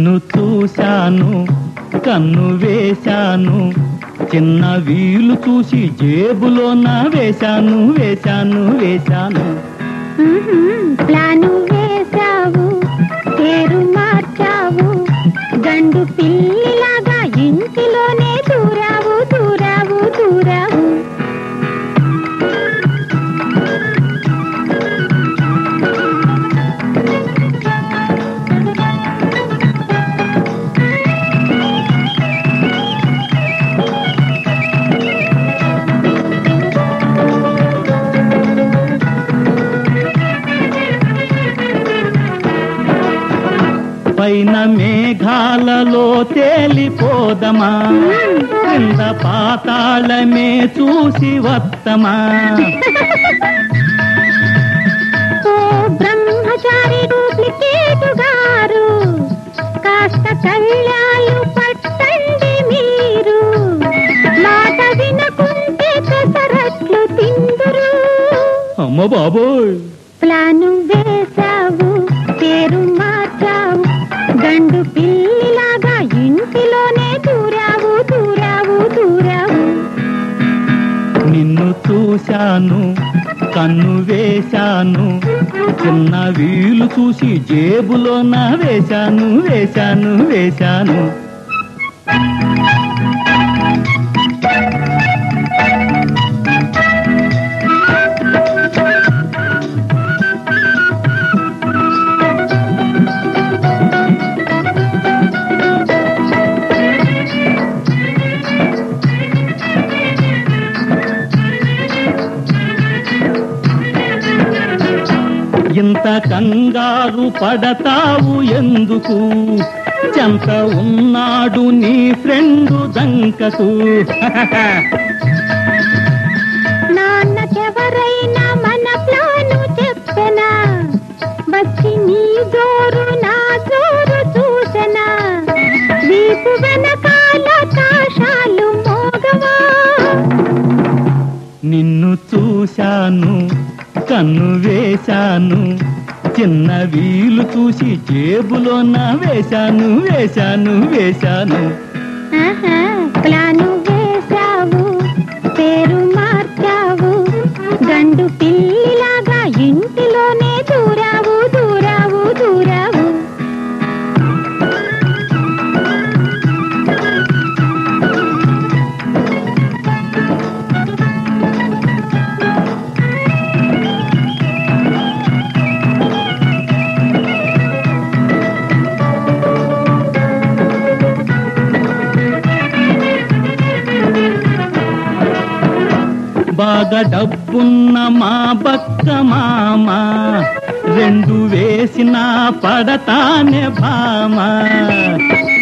నిన్ను చూశాను కన్ను వేశాను చిన్న వీలు చూసి జేబులో నా వేశాను వేశాను వేశాను మ్మ్హ్మ్. ప్లాను వేశావు పేరు మార్చావు గండు పిల్లిలాగా ఇంటిలోనే దూరావు దూరావు దూరావు పైన మేఘాలలో తేలిపోదమా క్రింద పాతాళమే చూసి వత్తమా ఓ బ్రహ్మచారి డూప్లికేట్ గారు కాస్త కళ్ళాలు పట్టండి మీరు మాట వినకుంటే పెసరట్లు తిందురు అమ్మ బాబోయ్ ప్లాను వేశావు పేరు మార్చావు గండు పిల్లిలాగా ఇంటిలోనే దూరావు దూరావు దూరావు నిన్ను చూశాను కన్ను వేశాను చిన్న వీలు చూసి జేబులో నా వేశాను వేశాను వేశాను ఇంత కంగారు పడతావు ఎందుకు చెంత ఉన్నాడు నీ ఫ్రెండు దంకకు నాన్నకెవరైనా మన ప్లాను చెప్పనా వచ్చి నీ జోరు నా జోరు చూసనా వీపు వెనకాల కాషాలు మోగవా నిన్ను చూశాను కన్ను వేశాను చిన్న వీలు చూసి జేబులో నా వేశాను వేశాను వేశాను ఆహా, ప్లాను వేశావు పేరు మార్చావు గండు పిల్లిలాగా ఇంటిలోనే దూరావు దూరావు దూరావు బాగా డబ్బున్న మా బక్క మామ రెండు వేసిన పడతానే భామ